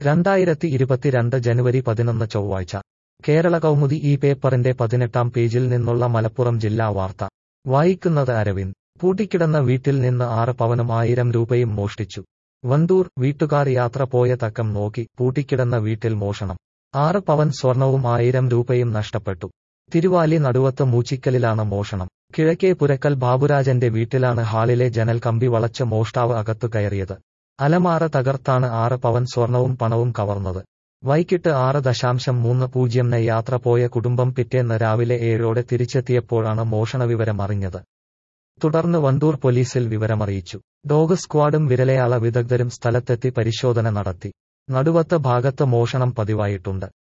രണ്ടായിരത്തി ഇരുപത്തിരണ്ട് ജനുവരി പതിനൊന്ന് ചൊവ്വാഴ്ച കേരള കൗമുദി ഈ പേപ്പറിന്റെ പതിനെട്ടാം പേജിൽ നിന്നുള്ള മലപ്പുറം ജില്ലാ വാർത്ത വായിക്കുന്നത് അരവിന്ദ് പൂട്ടിക്കിടന്ന വീട്ടിൽ നിന്ന് ആറ് പവനും ആയിരം രൂപയും മോഷ്ടിച്ചു വണ്ടൂർ വീട്ടുകാർ യാത്ര പോയ തക്കം നോക്കി പൂട്ടിക്കിടന്ന വീട്ടിൽ മോഷണം ആറ് പവൻ സ്വർണവും ആയിരം രൂപയും നഷ്ടപ്പെട്ടു തിരുവാലി നടുവത്ത് മൂച്ചിക്കലിലാണ് മോഷണം കിഴക്കേ പുരക്കൽ ബാബുരാജന്റെ വീട്ടിലാണ് ഹാളിലെ ജനൽ കമ്പി വളച്ച് മോഷ്ടാവ് അകത്തു കയറിയത് അലമാറ തകർത്താണ് ആറ് പവൻ സ്വർണവും പണവും കവർന്നത് വൈകിട്ട് ആറ് ദശാംശം മൂന്ന് പൂജ്യംന് യാത്ര പോയ കുടുംബം പിറ്റേന്ന് രാവിലെ ഏഴോടെ തിരിച്ചെത്തിയപ്പോഴാണ് മോഷണവിവരം അറിഞ്ഞത് തുടർന്ന് വണ്ടൂർ പോലീസിൽ വിവരമറിയിച്ചു ഡോഗ് സ്ക്വാഡും വിരലയാള വിദഗ്ധരും സ്ഥലത്തെത്തി പരിശോധന നടത്തി നടുവത്ത് ഭാഗത്ത് മോഷണം പതിവായിട്ടുണ്ട്